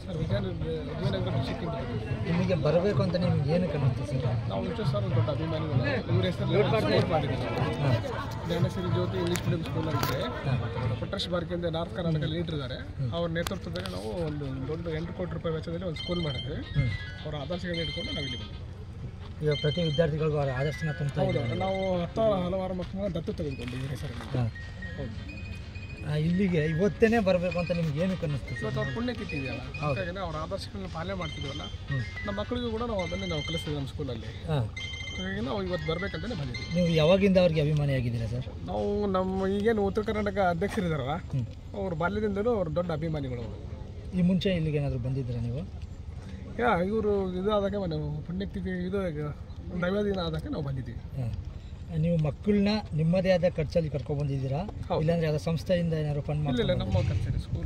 Sir Vijayanagara Vijayanagara ಡಿಸ್ಟಿಕ್ಕಿಂದ ನಿಮಗೆ ಬರಬೇಕು ಅಂತ ನಿಮ್ಗೆ ಏನಕ್ಕೆ ಅನ್ನಿಸ್ತು ಸರ್ ನಾವು ವಿಶ್ವ ಸರ್ ದೊಡ್ಡ ಅಭಿಮಾನಿಗಳು ಇವ್ರ ಹೆಸರಲ್ಲಿ ಸ್ಕೋರ್ ಮಾಡಿದ್ದೀವಿ ಹಾಂ Jnanashree Jyoti English medium school ಅಂತ ಹಾಂ ಪುಟ್ಟರ್ಶ್ ಬಾರ್ಕಿಂದ ನಾರ್ತ್ ಕರ್ನಾಟಕ ಲೀಡರ್ ಇದ್ದಾರೆ ಅವ್ರ ನೇತೃತ್ವದಲ್ಲಿ ನಾವು ಒಂದು ದೊಡ್ಡ ಎಂಟು ಕೋಟಿ ರೂಪಾಯಿ ವೆಚ್ಚದಲ್ಲಿ ಒಂದು ಸ್ಕೂಲ್ ಮಾಡಿದ್ವಿ ಹ್ಞೂ ಅವರ ಆದರ್ಶಗಳನ್ನ ಇಟ್ಕೊಂಡು ನಾವು ಇಲ್ಲಿ ಬಂದ್ವಿ ಈಗ ಪ್ರತಿ ವಿದ್ಯಾರ್ಥಿಗಳಿಗೂ ಅವರ ಆದರ್ಶನ ತುಂಬ್ತಾ ಹೌದು ಇದ್ದಾರೆ ನಾವು ಹತ್ತು ಹಲವಾರು ಮಕ್ಕಳನ್ನ ದತ್ತು ತೆಗೆದುಕೊಂಡು ಇವ್ರ ಹೆಸರಲ್ಲಿ ಹಾಂ ಹೌದು ಇಲ್ಲಿಗೆ ಇವತ್ತೇನೆ ಬರಬೇಕು ಅಂತ ನಿಮ್ಗೆ ಏನಕ್ಕೆ ಅನ್ನಿಸ್ತು ಸರ್ ಇವತ್ತು ಅವ್ರ ಪುಣ್ಯತಿಥಿ ಇದೆಯಲ್ಲ ಹಾಗಾಗಿ ಅವ್ರ ಆದರ್ಶಗಳನ್ನ ಪಾಲನೆ ಮಾಡ್ತಿದ್ವಲ್ಲ ಹ್ಞೂ ನಮ್ಮ ಮಕ್ಕಳಿಗೂ ಕೂಡ ನಾವು ಅದನ್ನೇ ನಾವು ಕಲಿಸ್ತೀವಿ ನಮ್ಮ ಸ್ಕೂಲಲ್ಲಿ ಹಾಂ ಹಾಗಾಗಿ ನಾವು ಇವತ್ತು ಬರಬೇಕಂತಲೇ ಬಂದಿದ್ದೀವಿ ನೀವು ಯಾವಾಗಿಂದ ಅವ್ರಿಗೆ ಅಭಿಮಾನಿಯಾಗಿದ್ದೀರಾ ಸರ್ ನಾವು ನಮ್ಮ ಈಗೇನು ಉತ್ತರ ಕರ್ನಾಟಕ ಅಧ್ಯಕ್ಷರಿದಾರಲ್ಲ ಹ್ಞೂ ಅವ್ರ ಬಾಲ್ಯದಿಂದಲೂ ಅವ್ರ ದೊಡ್ಡ ಅಭಿಮಾನಿಗಳು ಅವರು ಈ ಮುಂಚೆ ಇಲ್ಲಿಗೆ ಏನಾದರೂ ಬಂದಿದ್ದೀರಾ ನೀವು ಯಾ ಇವರು ಇದು ಆದಾಗ ನಾವು ಪುಣ್ಯತಿಥಿ ಇದು ದೈವ ದಿನ ಆದಾಗ ನಾವು ಬಂದಿದ್ದೀವಿ ಹಾಂ ನೀವು ಮಕ್ಕಳನ್ನ ನಿಮ್ಮದೇ ಆದ ಖರ್ಚಲ್ಲಿ ಕರ್ಕೊಂಡು ಬಂದಿದ್ದೀರಾ ಹೌದು. ಇಲ್ಲಾಂದ್ರೆ ಯಾವುದೋ ಸಂಸ್ಥೆಯಿಂದ ಏನಾದ್ರು ಫಂಡ್ ಇಲ್ಲ ಇಲ್ಲ ಮಾಡಿ ನಮ್ಮ ಕಲ್ಚರ್ ಸ್ಕೂಲ್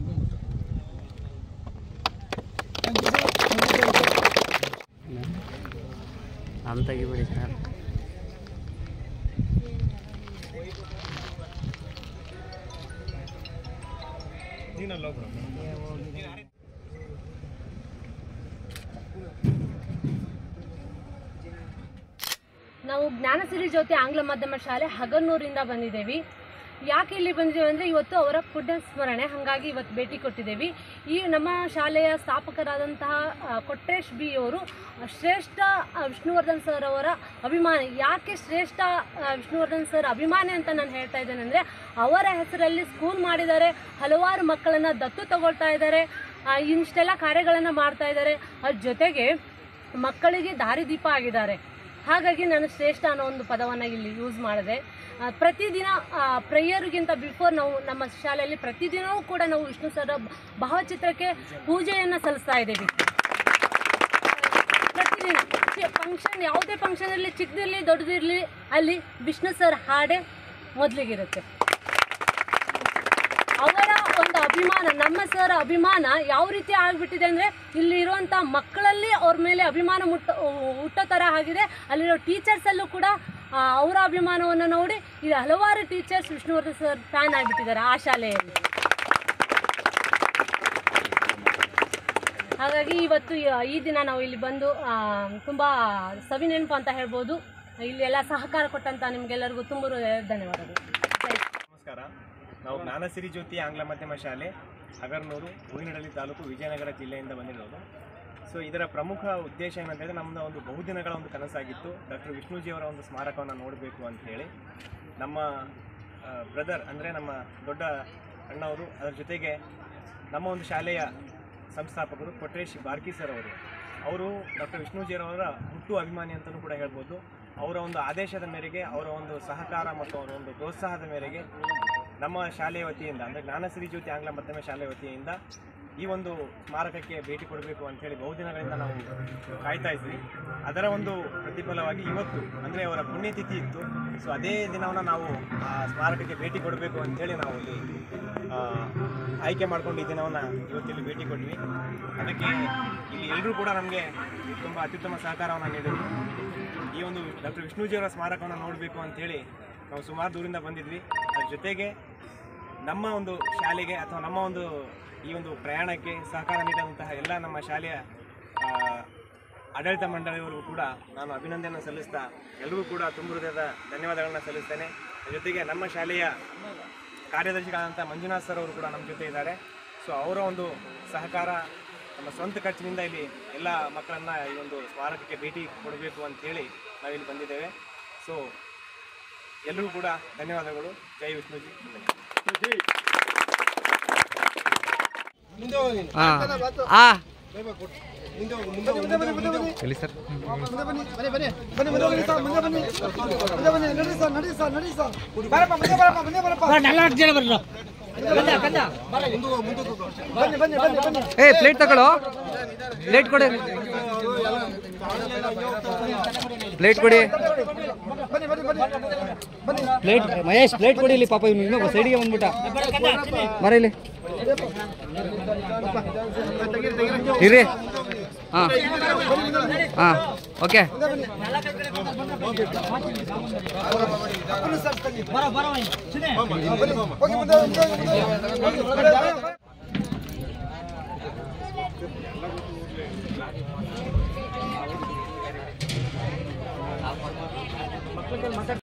ಅಂತ ತೆಗಿಬಿಡಿ ಸರ್ ನಾವು ಜ್ಞಾನಸಿರಿ ಜ್ಯೋತಿ ಆಂಗ್ಲ ಮಾಧ್ಯಮ ಶಾಲೆ ಹಗನ್ನೂರಿಂದ ಬಂದಿದ್ದೇವೆ ಯಾಕೆ ಇಲ್ಲಿ ಬಂದಿದ್ದೇವೆ ಅಂದರೆ ಇವತ್ತು ಅವರ ಪುಣ್ಯ ಸ್ಮರಣೆ ಹಾಗಾಗಿ ಇವತ್ತು ಭೇಟಿ ಕೊಟ್ಟಿದ್ದೇವೆ ಈ ನಮ್ಮ ಶಾಲೆಯ ಸ್ಥಾಪಕರಾದಂತಹ ಆ, ಕೊಟ್ರೇಶ್ ಬಿ ಅವರು ಶ್ರೇಷ್ಠ ಆ, ವಿಷ್ಣುವರ್ಧನ್ ಸರ್ ಅವರ ಅಭಿಮಾನಿ ಯಾಕೆ ಶ್ರೇಷ್ಠ ಆ, ವಿಷ್ಣುವರ್ಧನ್ ಸರ್ ಅಭಿಮಾನಿ ಅಂತ ನಾನು ಹೇಳ್ತಾ ಇದ್ದೇನೆ ಅಂದರೆ ಅವರ ಹೆಸರಲ್ಲಿ ಸ್ಕೂಲ್ ಮಾಡಿದ್ದಾರೆ ಹಲವಾರು ಮಕ್ಕಳನ್ನು ದತ್ತು ತಗೊಳ್ತಾ ಇದ್ದಾರೆ ಆ, ಇಷ್ಟೆಲ್ಲ ಕಾರ್ಯಗಳನ್ನು ಮಾಡ್ತಾ ಇದ್ದಾರೆ ಅದ್ರ ಜೊತೆಗೆ ಮಕ್ಕಳಿಗೆ ದಾರಿದೀಪ ಆಗಿದ್ದಾರೆ ಹಾಗಾಗಿ ನಾನು ಶ್ರೇಷ್ಠ ಅನ್ನೋ ಒಂದು ಪದವನ್ನು ಇಲ್ಲಿ ಯೂಸ್ ಮಾಡಿದೆ ಆ, ಪ್ರತಿದಿನ ಪ್ರೇಯರ್ಗಿಂತ ಬಿಫೋರ್ ನಾವು ನಮ್ಮ ಶಾಲೆಯಲ್ಲಿ ಪ್ರತಿದಿನವೂ ಕೂಡ ನಾವು ವಿಷ್ಣು ಸರ್ ಭಾವಚಿತ್ರಕ್ಕೆ ಪೂಜೆಯನ್ನು ಸಲ್ಲಿಸ್ತಾ ಇದ್ದೀವಿ ಪ್ರತಿದಿನ ಫಂಕ್ಷನ್ ಯಾವುದೇ ಫಂಕ್ಷನಲ್ಲಿ ಚಿಕ್ಕದಿರಲಿ ದೊಡ್ಡದಿರಲಿ ಅಲ್ಲಿ ವಿಷ್ಣು ಸರ್ ಹಾಡೇ ಮೊದಲಿಗಿರುತ್ತೆ ಅವರ ಒಂದು ಅಭಿಮಾನ ನಮ್ಮ ಸರ್ ಅಭಿಮಾನ ಯಾವ ರೀತಿ ಆಗಿಬಿಟ್ಟಿದೆ ಅಂದರೆ ಇಲ್ಲಿ ಇರುವಂಥ ಮಕ್ಕಳಲ್ಲಿ ಅವ್ರ ಮೇಲೆ ಅಭಿಮಾನ ಮುಟ್ಟ ಹುಟ್ಟೋ ಥರ ಆಗಿದೆ ಅಲ್ಲಿರೋ ಟೀಚರ್ಸಲ್ಲೂ ಕೂಡ ಆ, ಅವರ ಅಭಿಮಾನವನ್ನು ನೋಡಿ ಇಲ್ಲಿ ಹಲವಾರು ಟೀಚರ್ಸ್ ವಿಷ್ಣುವರ್ಧನ್ ಸರ್ ಫ್ಯಾನ್ ಆಗಿಬಿಟ್ಟಿದ್ದಾರೆ ಆ ಶಾಲೆಯಲ್ಲಿ ಹಾಗಾಗಿ ಇವತ್ತು ಈ- ಈ ದಿನ ನಾವು ಇಲ್ಲಿ ಬಂದು ಆ, ತುಂಬ ಸವಿ ನೆನಪು ಅಂತ ಹೇಳ್ಬೋದು ಇಲ್ಲಿ ಎಲ್ಲ ಸಹಕಾರ ಕೊಟ್ಟಂತ ನಿಮಗೆಲ್ಲರಿಗೂ ತುಂಬ ಧನ್ಯವಾದಗಳು ಥ್ಯಾಂಕ್ ಯು. ನಮಸ್ಕಾರ ನಾವು ಜ್ಞಾನಸಿರಿ ಜ್ಯೋತಿ ಆಂಗ್ಲ ಮಾಧ್ಯಮ ಶಾಲೆ ಹಗರ್ನೂರು ಹೂವಿನಡಲಿ ತಾಲೂಕು ವಿಜಯನಗರ ಜಿಲ್ಲೆಯಿಂದ ಬಂದಿರೋದು ಸೊ ಇದರ ಪ್ರಮುಖ ಉದ್ದೇಶ ಏನಂತ ಹೇಳಿದ್ರೆ ನಮ್ಮದು ಒಂದು ಬಹುದಿನಗಳ ಒಂದು ಕನಸಾಗಿತ್ತು ಡಾಕ್ಟರ್ ವಿಷ್ಣುಜಿಯವರ ಒಂದು ಸ್ಮಾರಕವನ್ನು ನೋಡಬೇಕು ಅಂತ ಹೇಳಿ ನಮ್ಮ ಬ್ರದರ್ ಅಂದರೆ ನಮ್ಮ ದೊಡ್ಡ ಅಣ್ಣವರು ಅದರ ಜೊತೆಗೆ ನಮ್ಮ ಒಂದು ಶಾಲೆಯ ಸಂಸ್ಥಾಪಕರು ಕೊಟ್ರೇಶ್ ಬಾರ್ಕಿ ಸರ್ ಅವರು ಅವರು ಡಾಕ್ಟರ್ ವಿಷ್ಣುಜಿಯವರ ಹುಟ್ಟು ಅಭಿಮಾನಿ ಅಂತಲೂ ಕೂಡ ಹೇಳ್ಬೋದು ಅವರ ಒಂದು ಆದೇಶದ ಮೇರೆಗೆ ಅವರ ಒಂದು ಸಹಕಾರ ಮತ್ತು ಅವರ ಒಂದು ಪ್ರೋತ್ಸಾಹದ ಮೇರೆಗೆ ನಮ್ಮ ಶಾಲೆಯ ವತಿಯಿಂದ ಅಂದರೆ ಜ್ಞಾನಶ್ರೀ ಜ್ಯೋತಿ ಆಂಗ್ಲ ಮಾಧ್ಯಮ ಶಾಲೆಯ ವತಿಯಿಂದ ಈ ಒಂದು ಸ್ಮಾರಕಕ್ಕೆ ಭೇಟಿ ಕೊಡಬೇಕು ಅಂತೇಳಿ ಬಹುದಿನಗಳಿಂದ ನಾವು ಕಾಯ್ತಾ ಇದ್ವಿ ಅದರ ಒಂದು ಪ್ರತಿಫಲವಾಗಿ ಇವತ್ತು ಅಂದರೆ ಅವರ ಪುಣ್ಯತಿಥಿ ಇತ್ತು ಸೊ ಅದೇ ದಿನವನ್ನು ನಾವು ಆ ಸ್ಮಾರಕಕ್ಕೆ ಭೇಟಿ ಕೊಡಬೇಕು ಅಂತೇಳಿ ನಾವು ಇಲ್ಲಿ ಆ, ಆಯ್ಕೆ ಮಾಡ್ಕೊಂಡು ಈ ದಿನವನ್ನು ಇವತ್ತಿಲ್ಲಿ ಭೇಟಿ ಕೊಟ್ವಿ ಅದಕ್ಕೆ ಇಲ್ಲಿ ಎಲ್ಲರೂ ಕೂಡ ನಮಗೆ ತುಂಬ ಅತ್ಯುತ್ತಮ ಸಹಕಾರವನ್ನು ನೀಡಿದರು ಈ ಒಂದು ಡಾಕ್ಟರ್ ವಿಷ್ಣುಜಿಯವರ ಸ್ಮಾರಕವನ್ನು ನೋಡಬೇಕು ಅಂತೇಳಿ ನಾವು ಸುಮಾರು ದೂರಿಂದ ಬಂದಿದ್ವಿ ಅದ್ರ ಜೊತೆಗೆ ನಮ್ಮ ಒಂದು ಶಾಲೆಗೆ ಅಥವಾ ನಮ್ಮ ಒಂದು ಈ ಒಂದು ಪ್ರಯಾಣಕ್ಕೆ ಸಹಕಾರ ನೀಡಿದಂತಹ ಎಲ್ಲ ನಮ್ಮ ಶಾಲೆಯ ಆ, ಆಡಳಿತ ಮಂಡಳಿಯವರು ಕೂಡ ನಾನು ಅಭಿನಂದನೆ ಸಲ್ಲಿಸ್ತಾ ಎಲ್ಲರಿಗೂ ಕೂಡ ತುಂಬ ಹೃದಯದ ಧನ್ಯವಾದಗಳನ್ನ ಸಲ್ಲಿಸ್ತೇನೆ ಅದ್ರ ಜೊತೆಗೆ ನಮ್ಮ ಶಾಲೆಯ ಕಾರ್ಯದರ್ಶಿಗಳಾದಂಥ ಮಂಜುನಾಥ್ ಸರ್ ಅವರು ಕೂಡ ನಮ್ಮ ಜೊತೆ ಇದ್ದಾರೆ ಸೊ ಅವರ ಒಂದು ಸಹಕಾರ ನಮ್ಮ ಸ್ವಂತ ಖರ್ಚಿನಿಂದ ಇಲ್ಲಿ ಎಲ್ಲ ಮಕ್ಕಳನ್ನ ಈ ಒಂದು ಸ್ಮಾರಕಕ್ಕೆ ಭೇಟಿ ಕೊಡಬೇಕು ಅಂತೇಳಿ ನಾವಿಲ್ಲಿ ಬಂದಿದ್ದೇವೆ ಸೊ ಎಲ್ಲರಿಗೂ ಕೂಡ ಧನ್ಯವಾದಗಳು ಜೈ ವಿಷ್ಣುಜಿ ಆ ಏ ಪ್ಲೇಟ್ ತಗೊಳ್ಳೋ ಪ್ಲೇಟ್ ಕೊಡಿ ಪ್ಲೇಟ್ ಕೊಡಿ ಪ್ಲೇಟ್ ಮಹೇಶ್ ಪ್ಲೇಟ್ ಕೊಡಿ ಇಲ್ಲಿ ಪಾಪ ಇವ್ನು ಇನ್ನೊಬ್ಬ ಸೈಡಿಗೆ ಬಂದ್ಬಿಟ್ಟ ಬರ ಇಲ್ಲಿ ಇರ್ರಿ ಹಾಂ ಹಾಂ ಓಕೆ